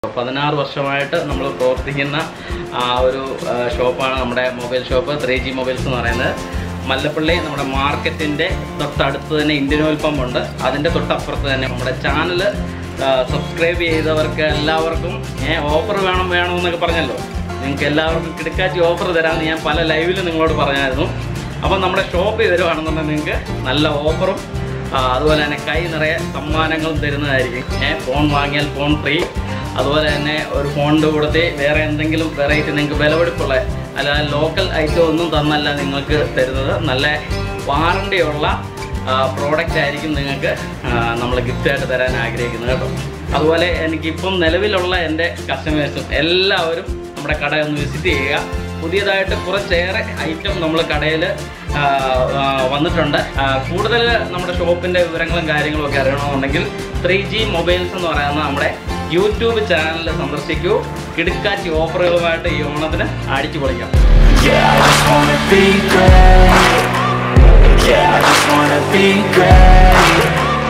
പതിനാറ് വർഷമായിട്ട് നമ്മൾ പ്രവർത്തിക്കുന്ന ആ ഒരു ആ, ഷോപ്പാണ് നമ്മുടെ mobile shop three G mobiles എന്ന് പറയുന്നത് മല്ലപ്പള്ളി നമ്മുടെ മാർക്കറ്റിൻ്റെ തൊട്ടടുത്ത് തന്നെ ഇന്ത്യൻ ഓയിൽ പമ്പ് ഉണ്ട് അതിൻ്റെ തൊട്ടപ്പുറത്ത് തന്നെ നമ്മുടെ ചാനൽ സബ്സ്ക്രൈബ് ചെയ്തവർക്ക് എല്ലാവർക്കും ഓഫർ വേണം വേണം എന്നൊക്കെ പറഞ്ഞല്ലോ നിങ്ങൾക്ക് എല്ലാവർക്കും കിടക്കാച്ചി ഓഫർ തരാമെന്ന് ഞാൻ പല ലൈവിലും നിങ്ങളോട് പറഞ്ഞായിരുന്നു അപ്പം നമ്മുടെ ഷോപ്പിൽ വരുവാണെന്നുണ്ടെങ്കിൽ നിങ്ങൾക്ക് നല്ല ഓഫറും ആ, അതുപോലെ തന്നെ കൈ നിറയെ സമ്മാനങ്ങളും തരുന്നതായിരിക്കും ഏ ഫോൺ വാങ്ങിയാൽ ഫോൺ ഫ്രീ അതുപോലെ തന്നെ ഒരു ഫോണിൻ്റെ കൂടത്തെ വേറെ എന്തെങ്കിലും വെറൈറ്റി നിങ്ങൾക്ക് വിലപിടിപ്പുള്ള അല്ലാതെ ലോക്കൽ ഐറ്റം ഒന്നും തന്നല്ല നിങ്ങൾക്ക് തരുന്നത് നല്ല വാറണ്ടിയുള്ള പ്രോഡക്റ്റ് ആയിരിക്കും നിങ്ങൾക്ക് നമ്മൾ ഗിഫ്റ്റായിട്ട് തരാൻ ആഗ്രഹിക്കുന്നത് കേട്ടോ അതുപോലെ എനിക്കിപ്പം നിലവിലുള്ള എൻ്റെ കസ്റ്റമേഴ്സും എല്ലാവരും നമ്മുടെ കട ഒന്ന് വിസിറ്റ് ചെയ്യുക പുതിയതായിട്ട് കുറച്ചേറെ ഐറ്റം നമ്മൾ കടയിൽ വന്നിട്ടുണ്ട് ആ, കൂടുതൽ നമ്മുടെ ഷോപ്പിൻ്റെ വിവരങ്ങളും കാര്യങ്ങളും ഒക്കെ അറിയണമെന്നുണ്ടെങ്കിൽ ത്രീ ജി മൊബൈൽസ് എന്ന് പറയുന്ന നമ്മുടെ യൂട്യൂബ് ചാനൽ സന്ദർശിക്കൂ കിടുക്കാച്ചി ഓഫറുകളുമായിട്ട് ഈ ഓണത്തിന് അടിച്ചു പൊളിക്കാം Yeah, I just wanna be great. Yeah, I just wanna be great.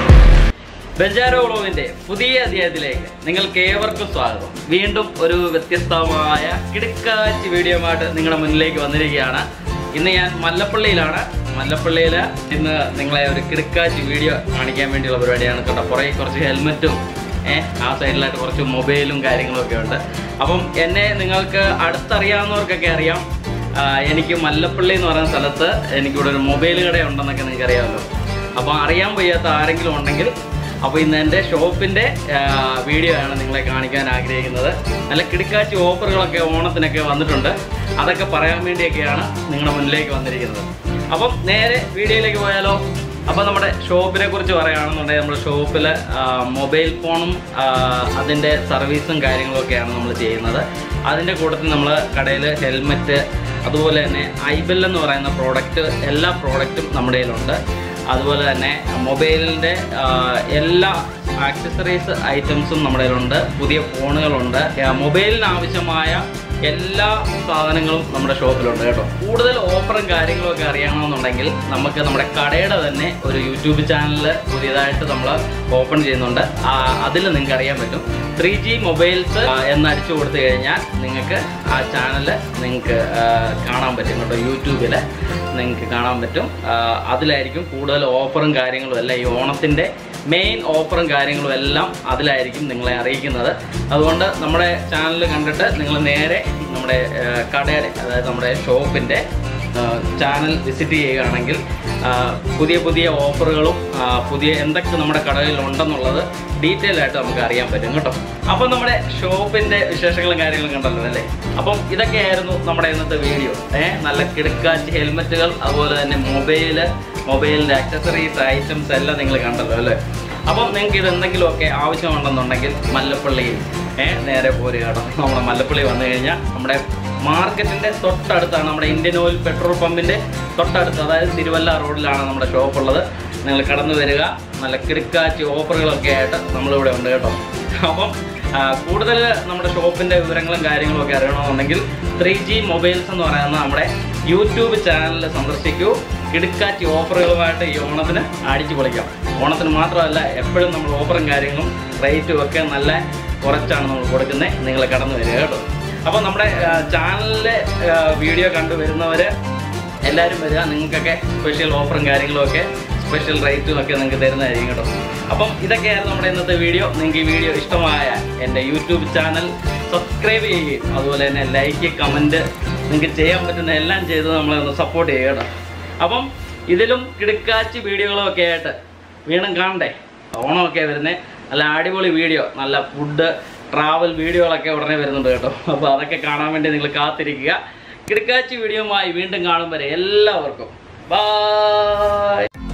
ബെഞ്ചാരോ ബ്ലോഗിന്റെ പുതിയ അധ്യായത്തിലേക്ക് നിങ്ങൾക്ക് ഏവർക്കും സ്വാഗതം വീണ്ടും ഒരു വ്യത്യസ്തമായ കിടുക്കാച്ചി വീഡിയോയുമായിട്ട് നിങ്ങളുടെ മുന്നിലേക്ക് വന്നിരിക്കുകയാണ് ഇന്ന് ഞാൻ മല്ലപ്പള്ളിയിലാണ് മല്ലപ്പള്ളിയിൽ ഇന്ന് നിങ്ങളെ ഒരു കിടുക്കാച്ചി വീഡിയോ കാണിക്കാൻ വേണ്ടിയുള്ള പരിപാടിയാണ് കേട്ടോ കുറേ കുറച്ച് ഹെൽമെറ്റും ഏഹ് ആ സൈഡിലായിട്ട് കുറച്ച് മൊബൈലും കാര്യങ്ങളും ഒക്കെ ഉണ്ട് അപ്പം എന്നെ നിങ്ങൾക്ക് അടുത്തറിയാവുന്നവർക്കൊക്കെ അറിയാം ആ, എനിക്ക് മല്ലപ്പള്ളി എന്ന് പറയുന്ന സ്ഥലത്ത് എനിക്കിവിടെ ഒരു മൊബൈൽ കട ഉണ്ടെന്നൊക്കെ നിങ്ങൾക്ക് അറിയാമല്ലോ അപ്പോൾ അറിയാൻ വയ്യാത്ത ആരെങ്കിലും ഉണ്ടെങ്കിൽ അപ്പോൾ ഇന്ന് എൻ്റെ ഷോപ്പിൻ്റെ വീഡിയോ ആണ് നിങ്ങളെ കാണിക്കാൻ ആഗ്രഹിക്കുന്നത് നല്ല കിടുക്കാച്ചി ഓഫറുകളൊക്കെ ഓണത്തിനൊക്കെ വന്നിട്ടുണ്ട് അതൊക്കെ പറയാൻ വേണ്ടിയൊക്കെയാണ് നിങ്ങളുടെ മുന്നിലേക്ക് വന്നിരിക്കുന്നത് അപ്പം നേരെ വീഡിയോയിലേക്ക് പോയാലോ അപ്പോൾ നമ്മുടെ ഷോപ്പിനെ കുറിച്ച് പറയുകയാണെന്നുണ്ടെങ്കിൽ നമ്മുടെ ഷോപ്പിൽ മൊബൈൽ ഫോണും ആ, അതിൻ്റെ സർവീസും കാര്യങ്ങളൊക്കെയാണ് നമ്മൾ ചെയ്യുന്നത് അതിൻ്റെ കൂട്ടത്തിൽ നമ്മൾ കടയിൽ ഹെൽമെറ്റ് അതുപോലെ തന്നെ ഐബെൽ എന്ന് പറയുന്ന പ്രോഡക്റ്റ് എല്ലാ പ്രോഡക്റ്റും നമ്മുടെ കയ്യിലുണ്ട് അതുപോലെ തന്നെ മൊബൈലിൻ്റെ എല്ലാ ആക്സസറീസ് ഐറ്റംസും നമ്മുടെ കയ്യിലുണ്ട് പുതിയ ഫോണുകളുണ്ട് ആ, മൊബൈലിന് ആവശ്യമായ എല്ലാ സാധനങ്ങളും നമ്മുടെ ഷോപ്പിലുണ്ട് കേട്ടോ കൂടുതൽ ഓഫറും കാര്യങ്ങളും ഒക്കെ അറിയണമെന്നുണ്ടെങ്കിൽ നമുക്ക് നമ്മുടെ കടയുടെ തന്നെ ഒരു യൂട്യൂബ് ചാനൽ പുതിയതായിട്ട് നമ്മൾ ഓപ്പൺ ചെയ്യുന്നുണ്ട് അതിൽ നിങ്ങൾക്ക് അറിയാൻ പറ്റും ത്രീ ജി മൊബൈൽസ് എന്ന് അടിച്ചു കൊടുത്തു കഴിഞ്ഞാൽ നിങ്ങൾക്ക് ആ ചാനൽ നിങ്ങൾക്ക് കാണാൻ പറ്റും കേട്ടോ യൂട്യൂബിൽ നിങ്ങൾക്ക് കാണാൻ പറ്റും ആ, അതിലായിരിക്കും കൂടുതൽ ഓഫറും കാര്യങ്ങളും എല്ലാം ഈ ഓണത്തിൻ്റെ മെയിൻ ഓഫറും കാര്യങ്ങളും എല്ലാം അതിലായിരിക്കും നിങ്ങളെ അറിയിക്കുന്നത് അതുകൊണ്ട് നമ്മുടെ ചാനൽ കണ്ടിട്ട് നിങ്ങൾ നേരെ നമ്മുടെ ആ, കടയുടെ അതായത് നമ്മുടെ ഷോപ്പിൻ്റെ ചാനൽ വിസിറ്റ് ചെയ്യുകയാണെങ്കിൽ ആ, പുതിയ പുതിയ ഓഫറുകളും ആ, പുതിയ എന്തൊക്കെ നമ്മുടെ കടകളിൽ ഉണ്ടെന്നുള്ളത് ഡീറ്റെയിൽ ആയിട്ട് നമുക്ക് അറിയാൻ പറ്റും കേട്ടോ അപ്പം നമ്മുടെ ഷോപ്പിൻ്റെ വിശേഷങ്ങളും കാര്യങ്ങളും കണ്ടല്ലോ അല്ലേ അപ്പം ഇതൊക്കെയായിരുന്നു നമ്മുടെ ഇന്നത്തെ വീഡിയോ ഏഹ് നല്ല കിടക്കാച്ച് ഹെൽമെറ്റുകൾ അതുപോലെ തന്നെ മൊബൈല് മൊബൈലിൻ്റെ അക്സസറീസ് ഐറ്റംസ് എല്ലാം നിങ്ങൾ കണ്ടല്ലോ അല്ലേ അപ്പം നിങ്ങൾക്ക് ഇത് എന്തെങ്കിലുമൊക്കെ ആവശ്യമുണ്ടെന്നുണ്ടെങ്കിൽ മല്ലപ്പള്ളിയിൽ ഏഹ് നേരെ പോരുക കേട്ടോ നമ്മുടെ മല്ലപ്പള്ളി വന്നു കഴിഞ്ഞാൽ നമ്മുടെ മാർക്കറ്റിൻ്റെ തൊട്ടടുത്താണ് നമ്മുടെ ഇന്ത്യൻ ഓയിൽ പെട്രോൾ പമ്പിൻ്റെ തൊട്ടടുത്ത് അതായത് തിരുവല്ല റോഡിലാണ് നമ്മുടെ ഷോപ്പ് ഉള്ളത് നിങ്ങൾ കടന്നു വരിക നല്ല കിടുക്കാച്ചി ഓഫറുകളൊക്കെ ആയിട്ട് നമ്മളിവിടെ ഉണ്ട് കേട്ടോ അപ്പം ആ, കൂടുതൽ നമ്മുടെ ഷോപ്പിൻ്റെ വിവരങ്ങളും കാര്യങ്ങളും ഒക്കെ അറിയണമെന്നുണ്ടെങ്കിൽ ത്രീ ജി മൊബൈൽസ് എന്ന് പറയുന്ന നമ്മുടെ യൂട്യൂബ് ചാനൽ സന്ദർശിക്കൂ കിടുക്കാച്ചി ഓഫറുകളുമായിട്ട് ഈ ഓണത്തിന് അടിച്ചു പൊളിക്കാം ഓണത്തിന് മാത്രമല്ല എപ്പോഴും നമ്മൾ ഓഫറും കാര്യങ്ങളും റേറ്റും ഒക്കെ നല്ല കുറച്ചാണ് നമ്മൾ കൊടുക്കുന്നത് നിങ്ങൾ കടന്നു വരിക കേട്ടോ അപ്പോൾ നമ്മുടെ ചാനലിലെ വീഡിയോ കണ്ടു വരുന്നവർ എല്ലാവരും വരിക നിങ്ങൾക്കൊക്കെ സ്പെഷ്യൽ ഓഫറും കാര്യങ്ങളും ഒക്കെ സ്പെഷ്യൽ റേറ്റും ഒക്കെ നിങ്ങൾക്ക് തരുന്നതായിരിക്കും കേട്ടോ അപ്പം ഇതൊക്കെയായിരുന്നു നമ്മുടെ ഇന്നത്തെ വീഡിയോ നിങ്ങൾക്ക് ഈ വീഡിയോ ഇഷ്ടമായ എൻ്റെ യൂട്യൂബ് ചാനൽ സബ്സ്ക്രൈബ് ചെയ്യുകയും അതുപോലെ തന്നെ ലൈക്ക് കമൻറ്റ് നിങ്ങൾക്ക് ചെയ്യാൻ പറ്റുന്ന എല്ലാം ചെയ്ത് നമ്മളെ ഒന്ന് സപ്പോർട്ട് ചെയ്യുക കേട്ടോ അപ്പം ഇതിലും കിടുക്കാച്ചി വീഡിയോകളും ഒക്കെ ആയിട്ട് വീണ്ടും കാണണ്ടേ ഓണമൊക്കെ വരുന്നത് നല്ല അടിപൊളി വീഡിയോ നല്ല ഫുഡ് ട്രാവൽ വീഡിയോകളൊക്കെ ഉടനെ വരുന്നുണ്ട് കേട്ടോ അപ്പോൾ അതൊക്കെ കാണാൻ വേണ്ടി നിങ്ങൾ കാത്തിരിക്കുക കിടക്കാച്ചി വീഡിയോയുമായി വീണ്ടും കാണും വരെ എല്ലാവർക്കും ബൈ